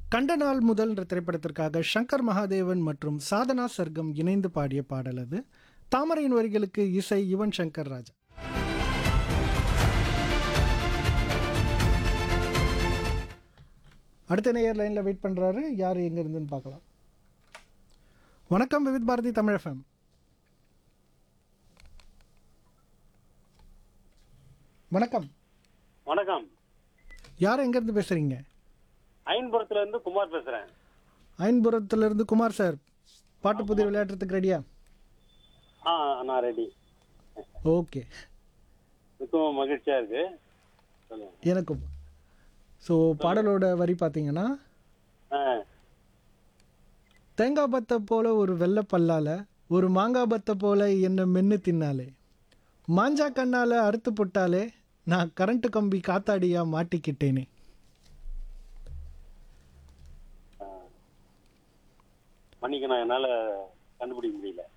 கண்ட நாள் முதல் என்ற திரைப்படத்திற்காக சங்கர் மகாதேவன் மற்றும் சாதனா சர்க்கம் இணைந்து பாடிய பாடல் அது தாமரையின் வரிகளுக்கு இசை யுவன் சங்கர் ராஜா அடுத்த நேயர் லைனில் வெயிட் பண்ணுறாரு யார் எங்கே இருந்துன்னு பார்க்கலாம் வணக்கம் விவித் பாரதி தமிழ் எஃப்எம் வணக்கம் வணக்கம் யார் எங்கேருந்து பேசுகிறீங்க ஐன்புரத்துல இருந்து குமார் பேசுறேன் ஐன்புரத்துலேருந்து குமார் சார் பாட்டு புதிய விளையாட்டுறதுக்கு ரெடியா ஆ நான் ரெடி ஓகே மிகவும் மகிழ்ச்சியா இருக்கு சொல்லுங்க எனக்கும் ஸோ பாடலோட வரி பார்த்தீங்கன்னா ஆ, தேங்காய் பத்தை போல ஒரு வெள்ளை பல்லால ஒரு மாங்காய் பத்தை போல என்ன மென்னு தின்னாலே மாஞ்சா கண்ணால அறுத்து போட்டாலே நான் கரண்ட் கம்பி காத்தாடியா மாட்டிக்கிட்டேனே மன்னிக்கணும் என்னால கண்டுபிடிக்க முடியல